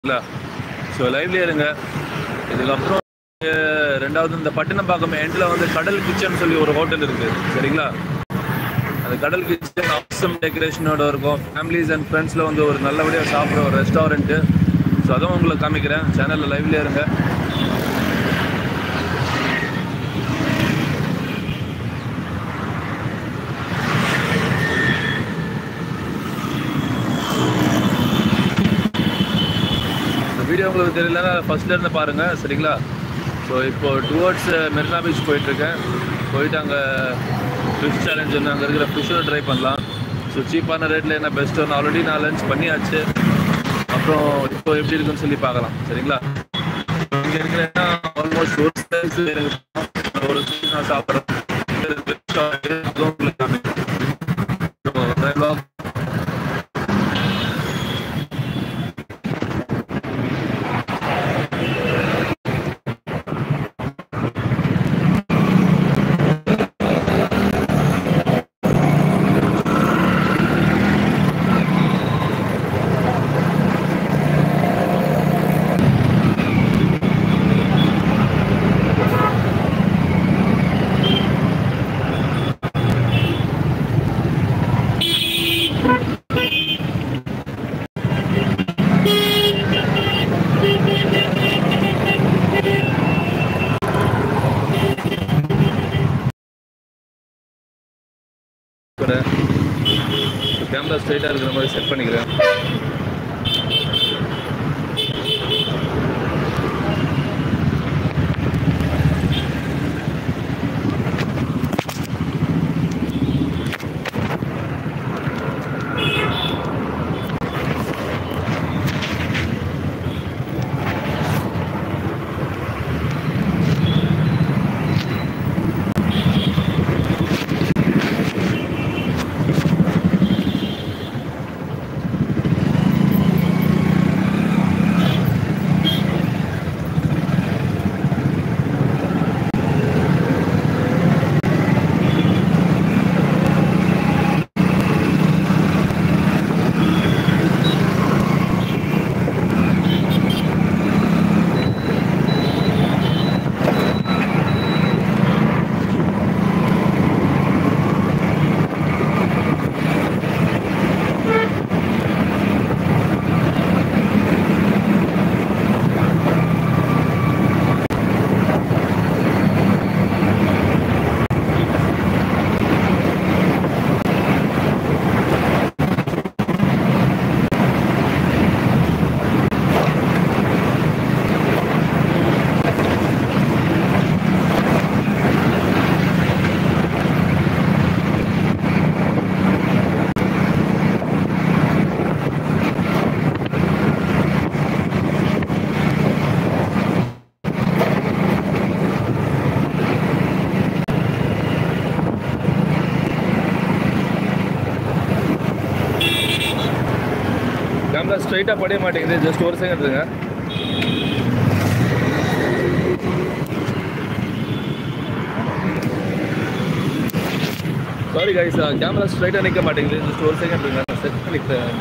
சரிங்களா ஸோ லைவ்லேயே இருங்க இதுக்கப்புறம் அஹ், ரெண்டாவது இந்த பட்டினப்பாக்கம் எண்டில் வந்து கடல் கிச்சன் சொல்லி ஒரு ஹோட்டல் இருக்குது சரிங்களா அந்த கடல் கிச்சன் ஆசம் டெக்கரேஷனோட இருக்கும் ஃபேமிலிஸ் அண்ட் ஃப்ரெண்ட்ஸில் வந்து ஒரு நல்லபடியாக சாப்பிட்ற ஒரு ரெஸ்டாரண்ட்டு ஸோ அதுவும் உங்களுக்கு காமிக்கிறேன் சேனலில் லைவ்லேயே இருங்க இந்த வீடியோ உங்களுக்கு தெரியலன்னா ஃபர்ஸ்ட்ல இருந்து பாருங்க சரிங்களா ஸோ இப்போ டுவர்ட்ஸ் மெரினா பீச் போயிட்டு இருக்கேன் போயிட்டு அங்கே ஃபிஷ் சேலஞ்ச் ஒன்று அங்கே இருக்கிற ஃபிஷ்ஷை ட்ரை பண்ணலாம் ஸோ சீப்பான ரேட்டில் என்ன பெஸ்ட் ஒன்று ஆல்ரெடி நான் லஞ்ச் பண்ணியாச்சு அப்புறம் இப்போ எப்படி இருக்குன்னு சொல்லி பார்க்கலாம் சரிங்களா இங்கே இருக்கிறேன்னா ஆல்மோஸ்ட் ஒரு size எனக்கு ஒரு fish நான் சாப்பிட்றேன் அதுவும் உங்களுக்கு காமிக்கிறேன். So, vlog கூட கேமரா ஸ்ட்ரைட்டாக இருக்கிற மாதிரி செட் பண்ணிக்கிறேன் கேமரா ஸ்ட்ரைட்டாக படிய மாட்டேங்குது ஜஸ்ட் ஒரு செகண்ட் இருங்க சாரி கைஸ் கேமரா ஸ்ட்ரைட்டாக நிற்க மாட்டேங்குது ஜஸ்ட் ஒரு செகண்ட் இருங்க நான் செட் பண்ணிக்கிறேன்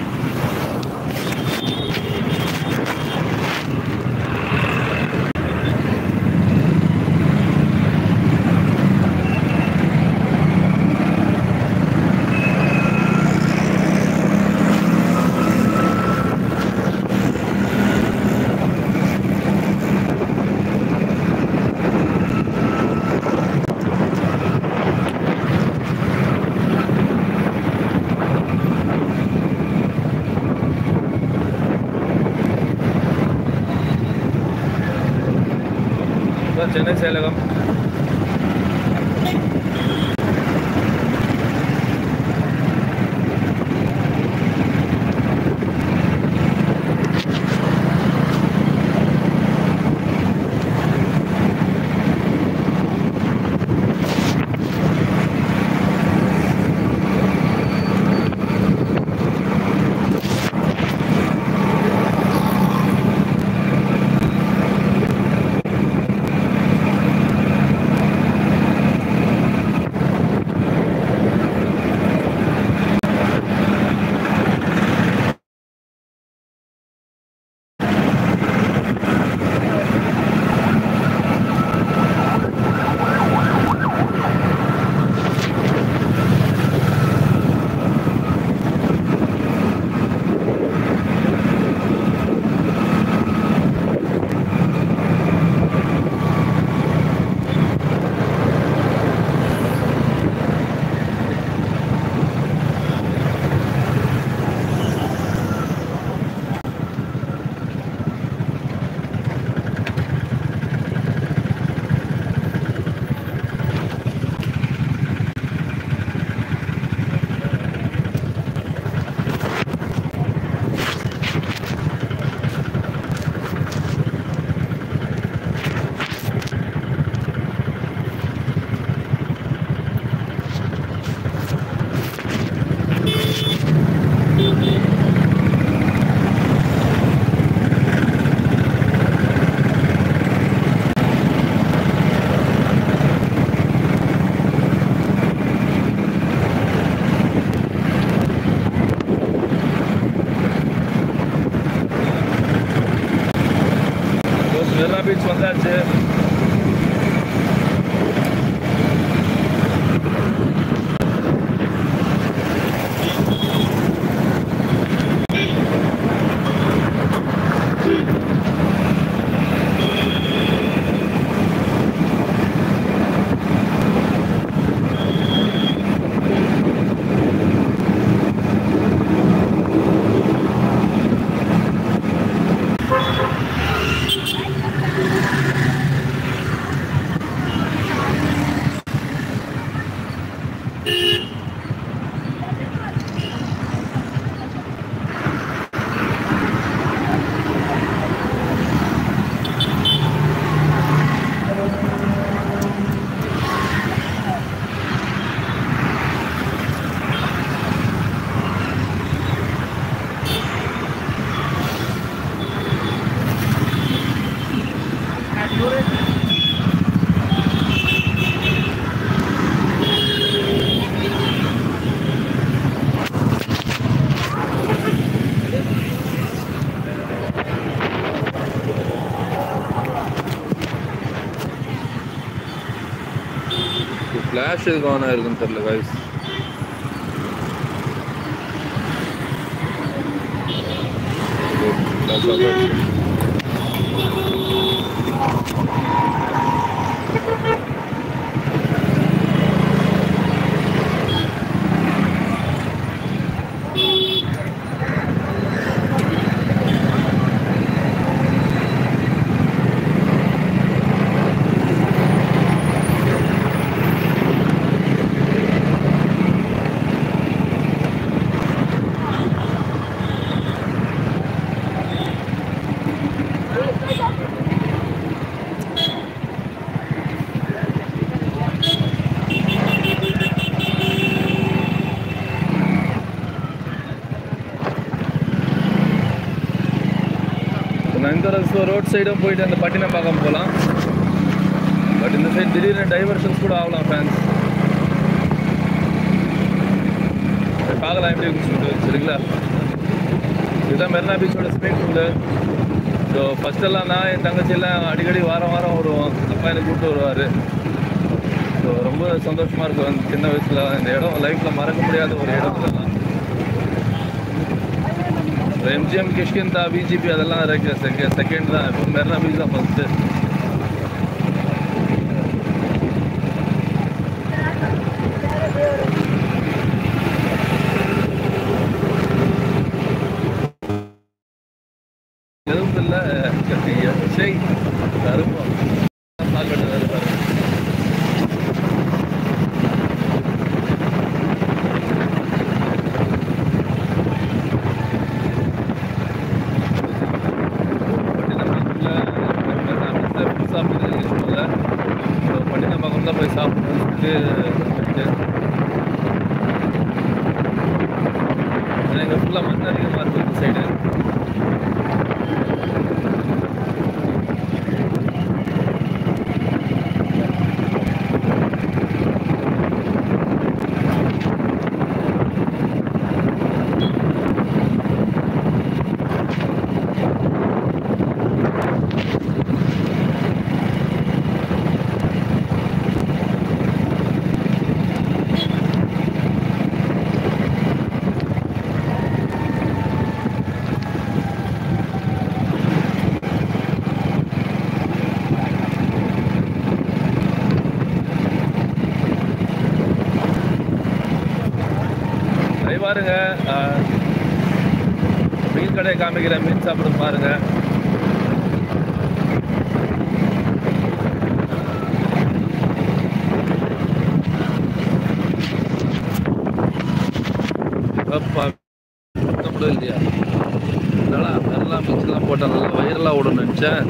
இதான் சென்னை சேலகம் மெரினா பீச் வந்தாச்சு ஃப்ளாஷ் எதுக்கு ஆன் ஆயிருக்குன்னு தெரியல guys Flash off ஆயிடுச்சு. நங்கரஸ் ரோட் சைடும் போயிட்டு அந்த பட்டினப்பாக்கம் போகலாம் பட் இந்த சைடு திடீர்னு டைவர்ஷன்ஸ் கூட ஆகலாம் ஃபேன்ஸ் பார்க்கலாம் எப்படி இருக்குன்னு சொல்லிட்டு சரிங்களா இதுதான் மெரினா பீச்சோட ஸ்விமிங் பூலு ஸோ ஃபஸ்ட்டெல்லாம் நான் என் தங்கச்சி எல்லாம் அடிக்கடி வாரம் வாரம் வருவோம் அப்பா எனக்கு கூப்பிட்டு வருவார் ஸோ ரொம்ப சந்தோஷமாக இருக்கும் அந்த சின்ன வயசில் இந்த இடம் லைஃப்பில் மறக்க முடியாத ஒரு இடம் இதெல்லாம் எம்ஜிஎம் கிஷ்கிந்தா பிஜிபி அதெல்லாம் செகண்ட் செகண்ட் தான் இப்போ மெரினா பீச் தான் ஃபஸ்ட்டு எதுவும் இல்லை சரி கருப்பம் பார்க்கணும் வேறு பாருங்க பட்டினப்பாக்கம் தான் போய் சாப்பிடணும்னு சொல்லிட்டு எங்கள் ஃபுல்லாக மண் அதிகமாக இருக்கும் இந்த சைடு அதை பாருங்க ஆஹ், மீன் கடையை காமிக்கிறேன் மீன் சாப்பிட பாருங்க அப்பா, சுத்த முடியல இல்லையா என்னடா வெள்ளம் மிக்ஸ்லாம் போட்டால் நல்லா வயிறெல்லாம் விடணும் நினச்சேன்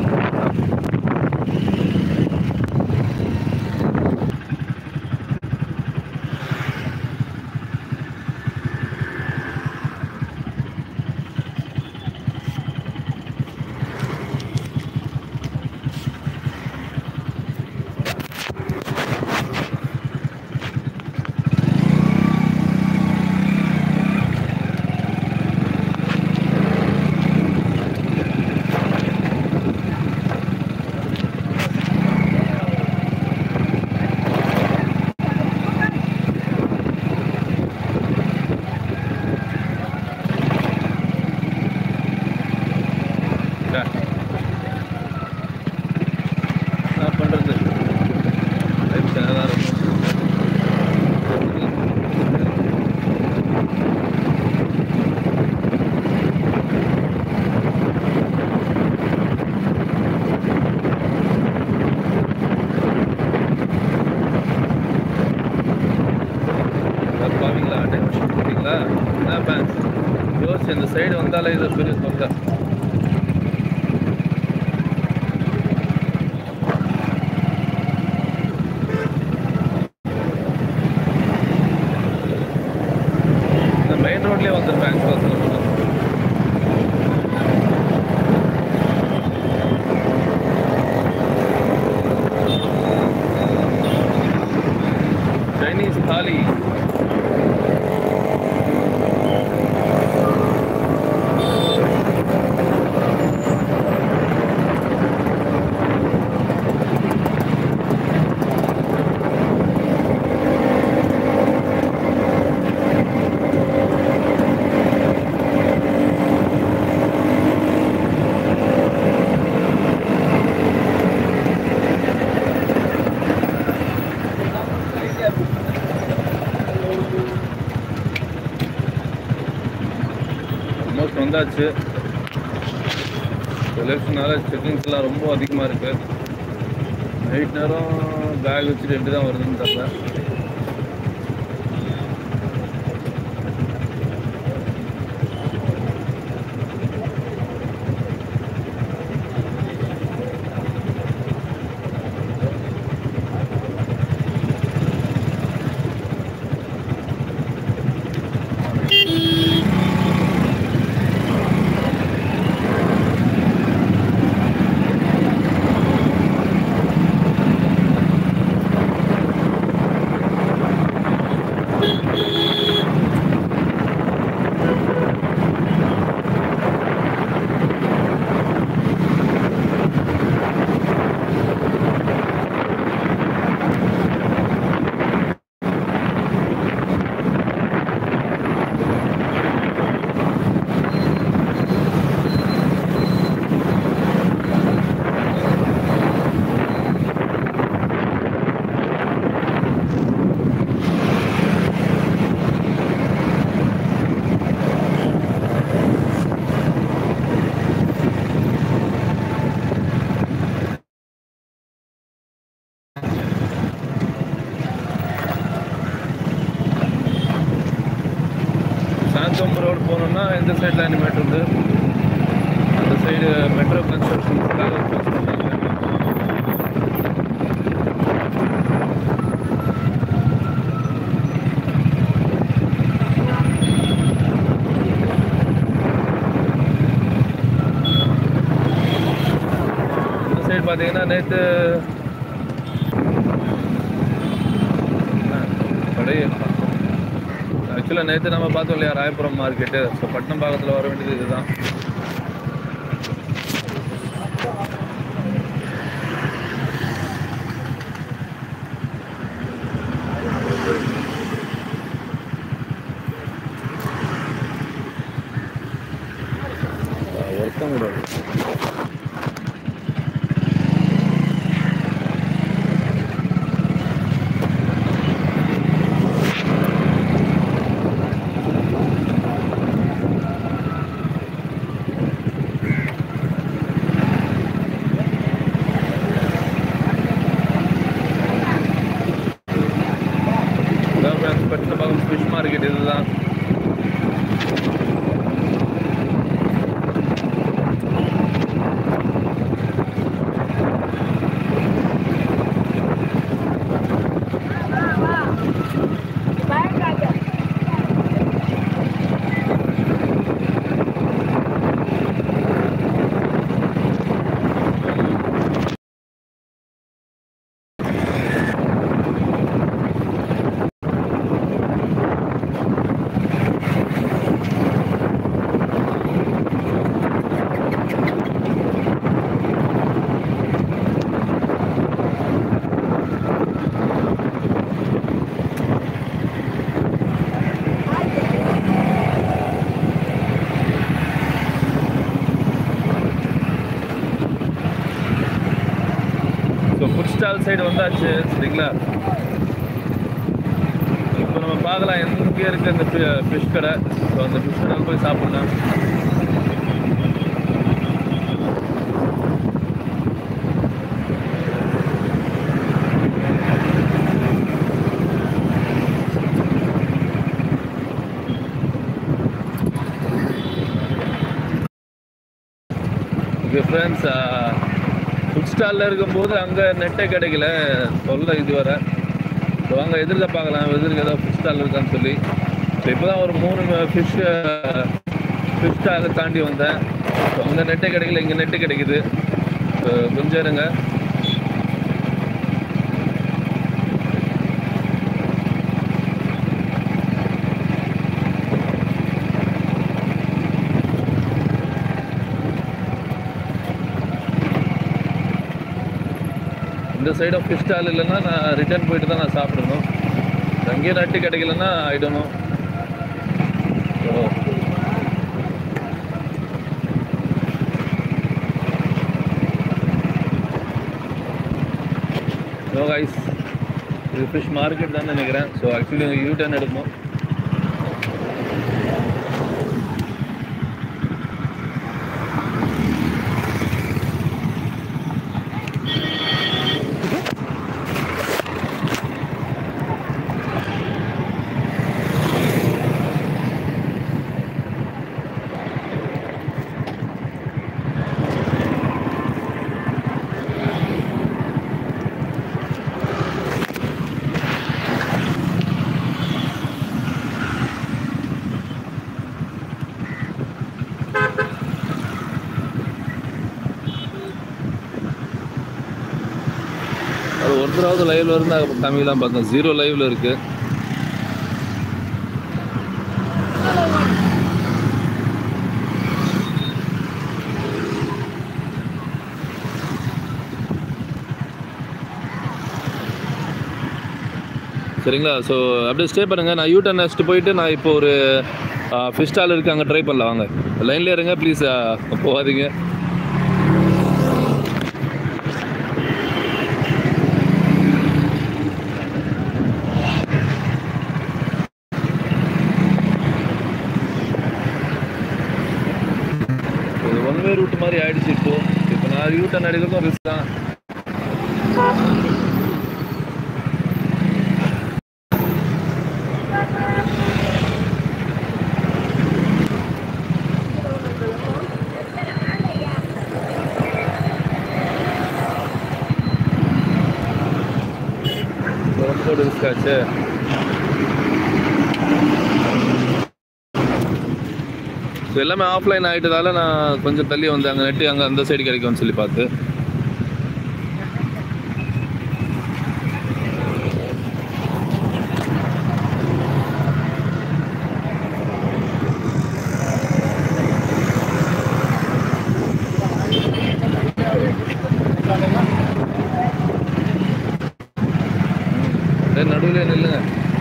ச்சே. என்ன பண்ணுறது லைஃப் சேனலாக இருக்கும் பாவீங்களா டைம் போட்டிங்களா என்ன ஃபேன்ஸ் யோசிச்சு இந்த சைடு வந்தாலே இது பெரிய தொல்லை இந்த மெயின் ரோட்லேயே வந்து ஃபேன்ஸ் வந்து சைனீஸ் தாலி ஆல்மோஸ்ட் வந்தாச்சு எலெக்ஷனால செக்கிங்ஸ்லாம் ரொம்ப அதிகமாக இருக்கு நைட் நேரம் பேக் வச்சுட்டு எப்படி தான் வருதுன்னு தெரியல சாந்தோம் ரோடு போகணுன்னா இந்த சைடில் அனிமேட் உண்டு அந்த சைடு மெட்ரோ கன்ஸ்ட்ரக்ஷன்ஸ்க்காக க்ளோஸ் பண்ணாங்க இந்த சைடு பார்த்தீங்கன்னா நேற்று கடை ஆக்சுவலாக நேற்று நம்ம பார்த்தோம் இல்லையா ராயபுரம் மார்க்கெட்டு ஸோ பட்னம் பாகத்தில் வர வேண்டியது இதுதான் ஒர்க்கம் கூட பட்டம் பாகம் ஃபிஷ் மார்க்கெட் இதுதான் ஸ்டால் சைடு வந்தாச்சு சரிங்களா இப்போ நம்ம பார்க்கலாம் எங்கே இருக்கு அந்த ஃபிஷ் கடை ஸோ அந்த ஃபிஷ் கடை போய் சாப்பிடலாம் ஓகே ஃப்ரெண்ட்ஸ் ஃபுட் ஸ்டாலில் இருக்கும்போது அங்கே நெட்டே கிடைக்கல சொல்ல இது வர ஸோ வாங்க எதிர்க்க பார்க்கலாம் எதிர்க்க ஏதாவது ஃபுட் ஸ்டால் இருக்கான்னு சொல்லி ஸோ இப்போ தான் ஒரு மூணு ஃபிஷ் ஃபிஷ் ஸ்டாலை தாண்டி வந்தேன் ஸோ அங்கே நெட்டே கிடைக்கல இங்கே நெட்டு கிடைக்குது ஸோ கொஞ்சம் இருங்க இந்த சைடு ஆஃப் ஃபிஷ் ஸ்டால் இல்லைன்னா நான் ரிட்டர்ன் போயிட்டு தான் நான் சாப்பிடணும் அங்கேயே நட்டு கிடைக்கலன்னா ஆயிடணும் ஸோ நோ கைஸ் இது ஃபிஷ் மார்க்கெட் தான் நினைக்கிறேன் ஸோ ஆக்சுவலி யூ டர்ன் எடுக்கணும் அது ஒருத்தராவது லைவ்ல இருந்து தமிழ்லாம் பார்த்தேன் ஜீரோ லைவ்ல இருக்கு சரிங்களா ஸோ அப்படியே ஸ்டே பண்ணுங்க நான் யூ டர்ன் நெக்ஸ்ட் போயிட்டு நான் இப்போ ஒரு ஃபிஷ் ஸ்டால் இருக்கு அங்கே ட்ரை பண்ணலாம் வாங்க லைன்லேயே இருங்க ப்ளீஸ் போகாதீங்க இது ஒன் வே ரூட் மாதிரி ஆயிடுச்சு இப்போ இப்போ நான் யூ டர்ன் அடிக்கிறதும் ரிஸ்க் தான் ரொம்ப ரிஸ்க் ஆச்சு ஸோ எல்லாமே ஆஃப்லைன் ஆகிட்டதால நான் கொஞ்சம் தள்ளி வந்தேன் அங்கே நெட்டு அங்கே அந்த சைடு கிடைக்கும்னு சொல்லி பார்த்து நடுவில் நில்லுங்க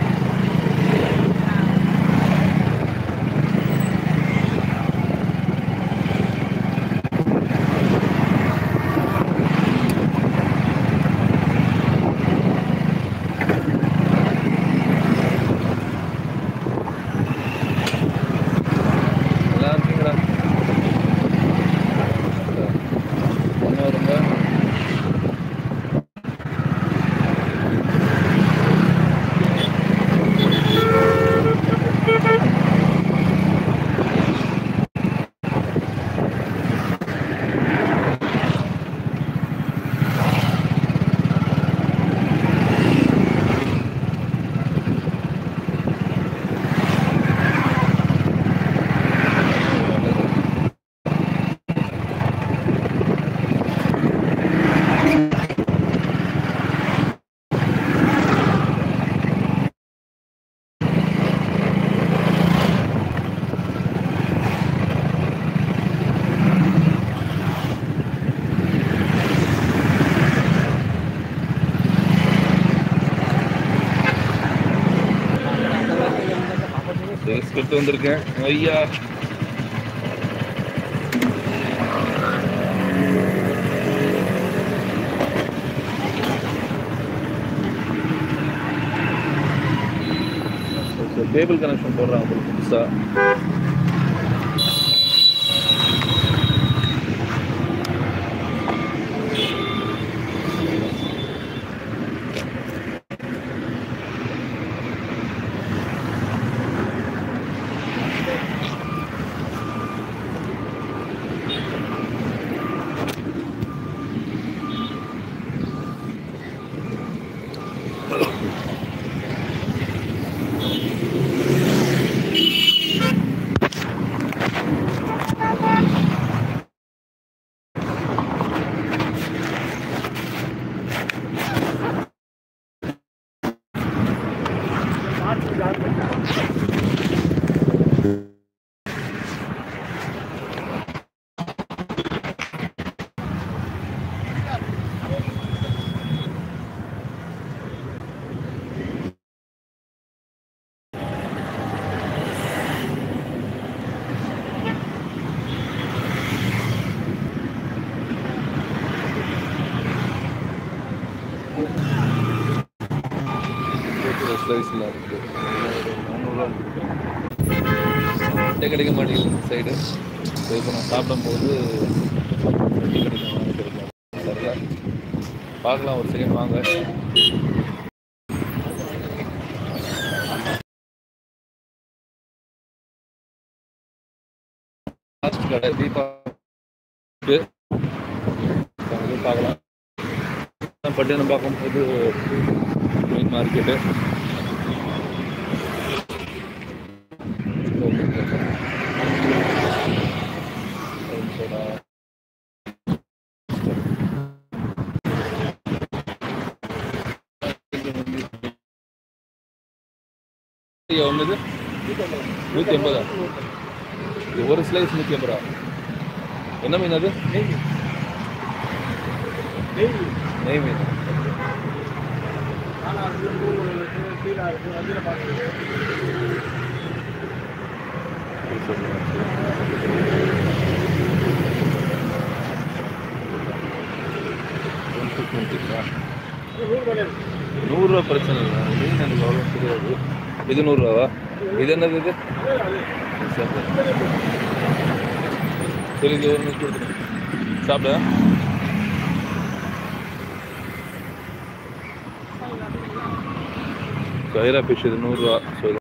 நல்லா இருக்கீங்களா இன்னும் ரொம்ப பிஸ்கட் வந்திருக்கேன் ஐயா கேபிள் கனெக்ஷன் போடுறாங்க உங்களுக்கு புதுசாக ஸ்லைஸ்லாம் இருக்குது சாப்பிட்டே கிடைக்க மாட்டேங்குது சைடு ஸோ இப்போ நான் சாப்பிடும்போது எப்படி கிடைக்கும் கிடைக்கும் தெரியல பார்க்கலாம் ஒரு செகண்ட் வாங்க லாஸ்ட் கடை தீபா இது அங்கே பார்க்கலாம் பட்டினம் பார்க்கும்போது மீன் மார்க்கெட்டு ஒன்றுது நூற்றி எண்பதா இது ஒரு ஸ்லைஸ் நூற்றி எண்பதா என்ன மீன் அது நெய் மீன் நூறுரூவா பிரச்சனை இல்லை மீன் எனக்கு அவ்வளோ தெரியாது இது நூறுரூவா இது என்னது இது சரி சரி இது ஒரு நூற்றி கொடுத்துருங்க சாப்பிட கைரா ஃபிஷ் இது நூறுரூவா ஸோ